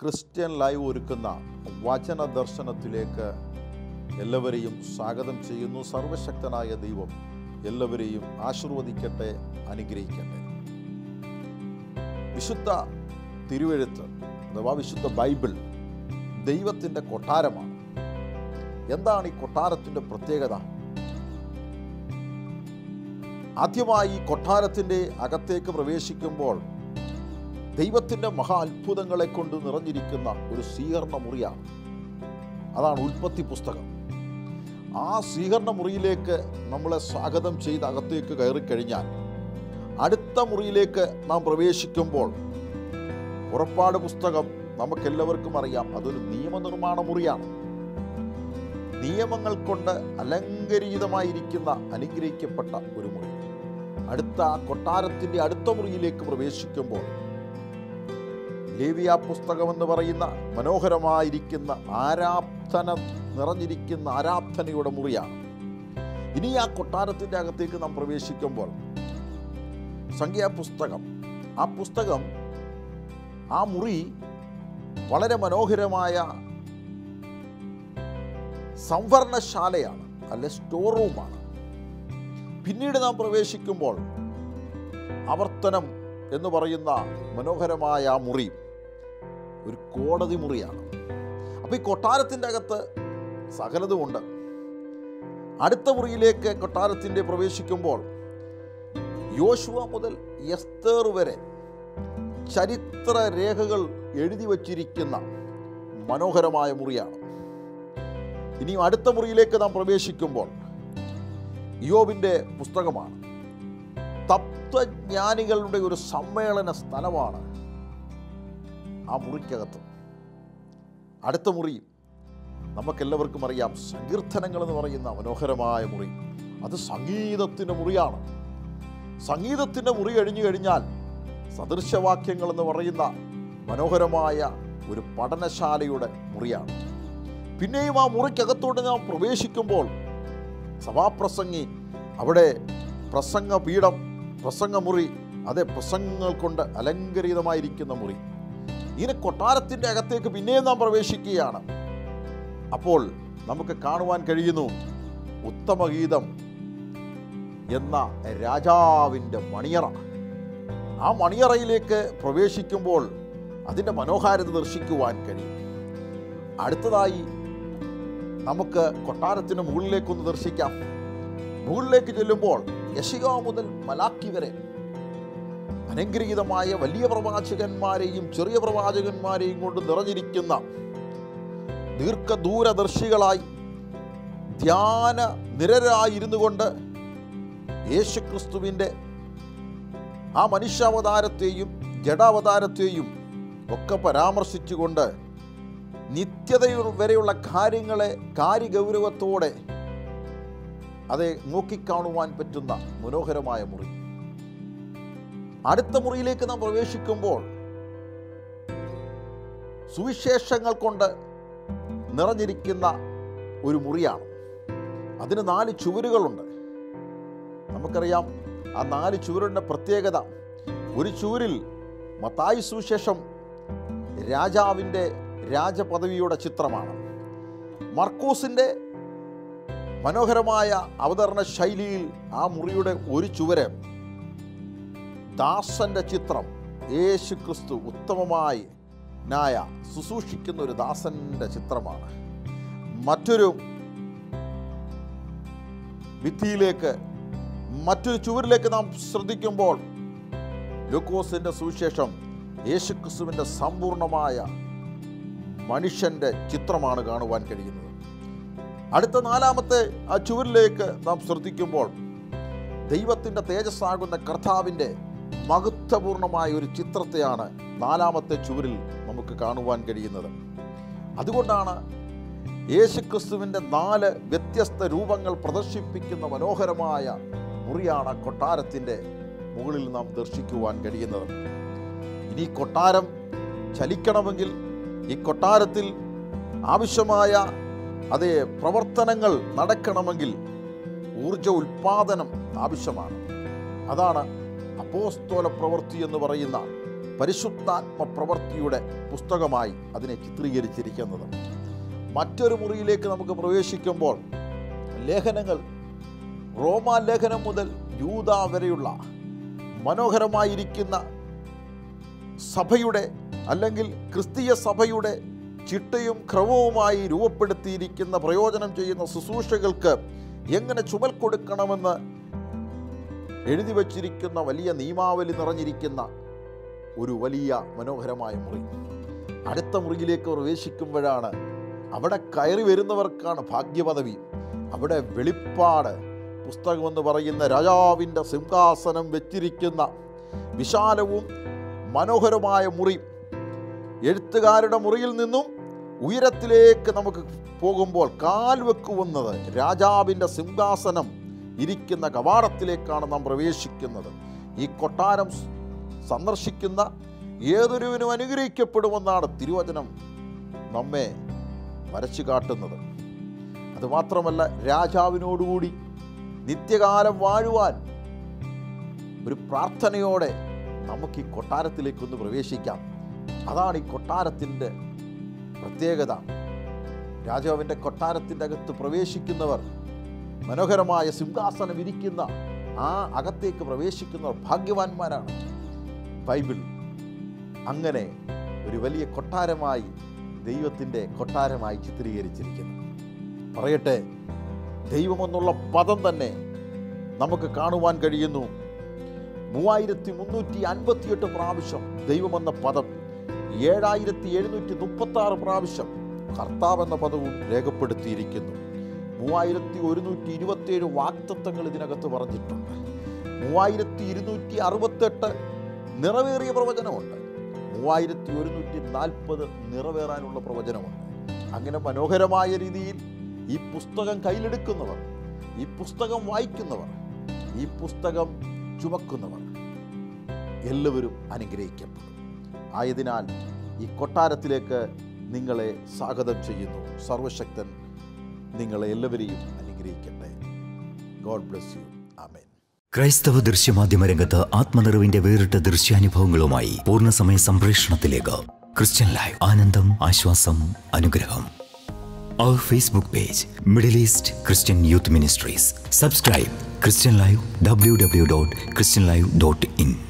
Christian live ഒരുക്കുന്ന വചന ദർശനത്തിലേക്ക് എല്ലാവരെയും സ്വാഗതം ചെയ്യുന്നു സർവശക്തനായ ദൈവം എല്ലാവരെയും ആശീർവദിക്കട്ടെ അനുഗ്രഹിക്കട്ടെ വിശുദ്ധ തിരുവെഴുത്ത് അഥവാ വിശുദ്ധ ബൈബിൾ ദൈവത്തിൻ്റെ കൊട്ടാരമാണ് എന്താണ് ഈ കൊട്ടാരത്തിൻ്റെ പ്രത്യേകത ആദ്യമായി ഈ കൊട്ടാരത്തിൻ്റെ അകത്തേക്ക് പ്രവേശിക്കുമ്പോൾ ദൈവത്തിൻ്റെ മഹാ അത്ഭുതങ്ങളെ കൊണ്ട് നിറഞ്ഞിരിക്കുന്ന ഒരു സ്വീകരണ മുറിയാണ് അതാണ് ഉൽപ്പത്തി പുസ്തകം ആ സ്വീകരണ മുറിയിലേക്ക് നമ്മളെ സ്വാഗതം ചെയ്ത് അകത്തേക്ക് കയറി കഴിഞ്ഞാൽ അടുത്ത മുറിയിലേക്ക് നാം പ്രവേശിക്കുമ്പോൾ പുറപ്പാട് പുസ്തകം നമുക്കെല്ലാവർക്കും അറിയാം അതൊരു നിയമനിർമ്മാണ മുറിയാണ് നിയമങ്ങൾ കൊണ്ട് അലങ്കരിതമായിരിക്കുന്ന അനുഗ്രഹിക്കപ്പെട്ട ഒരു മുറി അടുത്ത ആ കൊട്ടാരത്തിൻ്റെ അടുത്ത മുറിയിലേക്ക് പ്രവേശിക്കുമ്പോൾ ലേവിയ പുസ്തകം എന്ന് പറയുന്ന മനോഹരമായിരിക്കുന്ന ആരാധന നിറഞ്ഞിരിക്കുന്ന ആരാധനയുടെ മുറിയാണ് ഇനി ആ കൊട്ടാരത്തിൻ്റെ അകത്തേക്ക് നാം പ്രവേശിക്കുമ്പോൾ സംഖ്യാപുസ്തകം ആ പുസ്തകം ആ മുറി വളരെ മനോഹരമായ സംവരണശാലയാണ് അല്ലെ സ്റ്റോർ റൂമാണ് പിന്നീട് നാം പ്രവേശിക്കുമ്പോൾ ആവർത്തനം എന്ന് പറയുന്ന മനോഹരമായ ആ മുറി ഒരു കോടതി മുറിയാണ് അപ്പോൾ ഈ കൊട്ടാരത്തിൻ്റെ അകത്ത് സകലതുമുണ്ട് അടുത്ത മുറിയിലേക്ക് കൊട്ടാരത്തിൻ്റെ പ്രവേശിക്കുമ്പോൾ യോശുവ മുതൽ എസ്തേർ വരെ ചരിത്ര രേഖകൾ എഴുതി വച്ചിരിക്കുന്ന മനോഹരമായ മുറിയാണ് ഇനിയും അടുത്ത മുറിയിലേക്ക് നാം പ്രവേശിക്കുമ്പോൾ യോബിൻ്റെ പുസ്തകമാണ് തത്വജ്ഞാനികളുടെ ഒരു സമ്മേളന സ്ഥലമാണ് ആ മുറിക്കകത്ത് അടുത്ത മുറി നമുക്കെല്ലാവർക്കും അറിയാം സങ്കീർത്തനങ്ങൾ എന്ന് പറയുന്ന മനോഹരമായ മുറി അത് സംഗീതത്തിൻ്റെ മുറിയാണ് സംഗീതത്തിൻ്റെ മുറി കഴിഞ്ഞു കഴിഞ്ഞാൽ സദൃശവാക്യങ്ങൾ എന്ന് പറയുന്ന മനോഹരമായ ഒരു പഠനശാലയുടെ മുറിയാണ് പിന്നെയും ആ മുറിക്കകത്തോട്ട് നാം പ്രവേശിക്കുമ്പോൾ സഭാപ്രസംഗി അവിടെ പ്രസംഗ പീഠം പ്രസംഗമുറി അതെ പ്രസംഗങ്ങൾ കൊണ്ട് അലങ്കരിതമായിരിക്കുന്ന മുറി ഇങ്ങനെ കൊട്ടാരത്തിൻ്റെ അകത്തേക്ക് പിന്നെയും നാം പ്രവേശിക്കുകയാണ് അപ്പോൾ നമുക്ക് കാണുവാൻ കഴിയുന്നു ഉത്തമഗീതം എന്ന രാജാവിൻ്റെ മണിയറ ആ മണിയറയിലേക്ക് പ്രവേശിക്കുമ്പോൾ അതിൻ്റെ മനോഹാരിത ദർശിക്കുവാൻ കഴിയും അടുത്തതായി നമുക്ക് കൊട്ടാരത്തിന് മുകളിലേക്കൊന്ന് ദർശിക്കാം മുകളിലേക്ക് ചെല്ലുമ്പോൾ യശിക മുതൽ മലാക്കി വരെ അനുഗ്രഹീതമായ വലിയ പ്രവാചകന്മാരെയും ചെറിയ പ്രവാചകന്മാരെയും കൊണ്ട് നിറഞ്ഞിരിക്കുന്ന ദീർഘദൂരദർശികളായി ധ്യാന നിരരായിരുന്നു കൊണ്ട് യേശുക്രിസ്തുവിൻ്റെ ആ മനുഷ്യാവതാരത്തെയും ജഡാവതാരത്തെയും ഒക്കെ പരാമർശിച്ചുകൊണ്ട് നിത്യത വരെയുള്ള കാര്യങ്ങളെ കാര്യഗൗരവത്തോടെ അതെ നോക്കിക്കാണുവാൻ പറ്റുന്ന മനോഹരമായ മുറി അടുത്ത മുറിയിലേക്ക് നാം പ്രവേശിക്കുമ്പോൾ സുവിശേഷങ്ങൾ കൊണ്ട് നിറഞ്ഞിരിക്കുന്ന ഒരു മുറിയാണ് അതിന് നാല് ചുവരുകളുണ്ട് നമുക്കറിയാം ആ നാല് ചുവരിൻ്റെ പ്രത്യേകത ഒരു ചുവരിൽ മത്തായി സുവിശേഷം രാജാവിൻ്റെ രാജപദവിയുടെ ചിത്രമാണ് മർക്കൂസിൻ്റെ മനോഹരമായ അവതരണ ശൈലിയിൽ ആ മുറിയുടെ ഒരു ചുവര് ദാസന്റെ ചിത്രം യേശു ക്രിസ്തു ഉത്തമമായി നായ ശുശ്രൂഷിക്കുന്ന ഒരു ദാസന്റെ ചിത്രമാണ് മറ്റൊരു ഭിത്തിയിലേക്ക് മറ്റൊരു ചുവരിലേക്ക് നാം ശ്രദ്ധിക്കുമ്പോൾ ലൂക്കോസിന്റെ സുവിശേഷം യേശുക്രിസ്തുവിൻ്റെ സമ്പൂർണമായ മനുഷ്യന്റെ ചിത്രമാണ് കാണുവാൻ കഴിയുന്നത് അടുത്ത നാലാമത്തെ ആ ചുവരിലേക്ക് നാം ശ്രദ്ധിക്കുമ്പോൾ ദൈവത്തിൻ്റെ തേജസ്സാകുന്ന കർത്താവിൻ്റെ മഹത്വപൂർണമായ ഒരു ചിത്രത്തെയാണ് നാലാമത്തെ ചുവരിൽ നമുക്ക് കാണുവാൻ കഴിയുന്നത് അതുകൊണ്ടാണ് യേശുക്രിസ്തുവിൻ്റെ നാല് വ്യത്യസ്ത രൂപങ്ങൾ പ്രദർശിപ്പിക്കുന്ന മനോഹരമായ മുറിയാണ് കൊട്ടാരത്തിൻ്റെ മുകളിൽ നാം ദർശിക്കുവാൻ കഴിയുന്നത് ഇനി ഈ കൊട്ടാരം ചലിക്കണമെങ്കിൽ ഈ കൊട്ടാരത്തിൽ ആവശ്യമായ അതേ പ്രവർത്തനങ്ങൾ നടക്കണമെങ്കിൽ ഊർജ ഉൽപാദനം ആവശ്യമാണ് അതാണ് അപ്പോസ്തോല പ്രവൃത്തി എന്ന് പറയുന്ന പരിശുദ്ധാത്മ പ്രവൃത്തിയുടെ പുസ്തകമായി അതിനെ ചിത്രീകരിച്ചിരിക്കുന്നത് മറ്റൊരു മുറിയിലേക്ക് നമുക്ക് പ്രവേശിക്കുമ്പോൾ ലേഖനങ്ങൾ റോമാ ലേഖനം മുതൽ യൂത വരെയുള്ള മനോഹരമായിരിക്കുന്ന സഭയുടെ അല്ലെങ്കിൽ ക്രിസ്തീയ സഭയുടെ ചിട്ടയും ക്രമവുമായി രൂപപ്പെടുത്തിയിരിക്കുന്ന പ്രയോജനം ചെയ്യുന്ന ശുശ്രൂഷകൾക്ക് എങ്ങനെ ചുമൽ കൊടുക്കണമെന്ന് എഴുതി വച്ചിരിക്കുന്ന വലിയ നിയമാവലി നിറഞ്ഞിരിക്കുന്ന ഒരു വലിയ മനോഹരമായ മുറി അടുത്ത മുറിയിലേക്ക് പ്രവേശിക്കുമ്പോഴാണ് അവിടെ കയറി വരുന്നവർക്കാണ് ഭാഗ്യപദവി അവിടെ വെളിപ്പാട് പുസ്തകമെന്ന് പറയുന്ന രാജാവിൻ്റെ സിംഹാസനം വെച്ചിരിക്കുന്ന വിശാലവും മനോഹരമായ മുറി എഴുത്തുകാരുടെ മുറിയിൽ നിന്നും ഉയരത്തിലേക്ക് നമുക്ക് പോകുമ്പോൾ കാൽ വെക്കുവന്നത് രാജാവിൻ്റെ സിംഹാസനം ഇരിക്കുന്ന കവാടത്തിലേക്കാണ് നാം പ്രവേശിക്കുന്നത് ഈ കൊട്ടാരം സ് സന്ദർശിക്കുന്ന ഏതൊരുവനും അനുഗ്രഹിക്കപ്പെടുമെന്നാണ് തിരുവചനം നമ്മെ വരച്ചു കാട്ടുന്നത് അതുമാത്രമല്ല രാജാവിനോടുകൂടി നിത്യകാലം വാഴുവാൻ ഒരു പ്രാർത്ഥനയോടെ നമുക്ക് ഈ കൊട്ടാരത്തിലേക്കൊന്ന് പ്രവേശിക്കാം അതാണ് ഈ കൊട്ടാരത്തിൻ്റെ പ്രത്യേകത രാജാവിൻ്റെ കൊട്ടാരത്തിൻ്റെ അകത്ത് പ്രവേശിക്കുന്നവർ മനോഹരമായ സിംഹാസനം ഇരിക്കുന്ന ആ അകത്തേക്ക് പ്രവേശിക്കുന്നവർ ഭാഗ്യവാന്മാരാണ് ബൈബിൾ അങ്ങനെ ഒരു വലിയ കൊട്ടാരമായി ദൈവത്തിൻ്റെ കൊട്ടാരമായി ചിത്രീകരിച്ചിരിക്കുന്നു പറയട്ടെ ദൈവമെന്നുള്ള പദം തന്നെ നമുക്ക് കാണുവാൻ കഴിയുന്നു മൂവായിരത്തി മുന്നൂറ്റി അൻപത്തിയെട്ട് പ്രാവശ്യം ദൈവമെന്ന പദം ഏഴായിരത്തി എഴുന്നൂറ്റി മുപ്പത്തി ആറ് പ്രാവശ്യം കർത്താവ് എന്ന പദവും രേഖപ്പെടുത്തിയിരിക്കുന്നു മൂവായിരത്തി ഒരുന്നൂറ്റി ഇരുപത്തിയേഴ് വാക്തത്വങ്ങൾ ഇതിനകത്ത് പറഞ്ഞിട്ടുണ്ട് മൂവായിരത്തി ഇരുന്നൂറ്റി അറുപത്തെട്ട് നിറവേറിയ പ്രവചനമുണ്ട് മൂവായിരത്തി ഒരുന്നൂറ്റി നാൽപ്പത് നിറവേറാനുള്ള പ്രവചനമുണ്ട് അങ്ങനെ മനോഹരമായ രീതിയിൽ ഈ പുസ്തകം കയ്യിലെടുക്കുന്നവർ ഈ പുസ്തകം വായിക്കുന്നവർ ഈ പുസ്തകം ചുമക്കുന്നവർ എല്ലാവരും അനുഗ്രഹിക്കപ്പെടും ആയതിനാൽ ഈ കൊട്ടാരത്തിലേക്ക് നിങ്ങളെ സ്വാഗതം ചെയ്യുന്നു സർവശക്തൻ നിങ്ങളെ എല്ലാവരെയും അനുഗ്രഹിക്കട്ടെ ഗോഡ് ബ്ലെസ് യു ആമേൻ ക്രൈസ്തവ ദൃശ്യമാധ്യമ രംഗത്ത് ആത്മനിറവിന്റെ വേറിട്ട ദൃശ്യാനുഭവങ്ങളുമായി പൂർണ്ണസമയ സംപ്രേഷണത്തിലേക്ക് ക്രിസ്ത്യൻ ലൈവ് ആനന്ദം ആശ്വാസം അനുഗ്രഹം our Facebook page Middle East Christian youth ministries subscribe Christian live W W dot Christian live dot in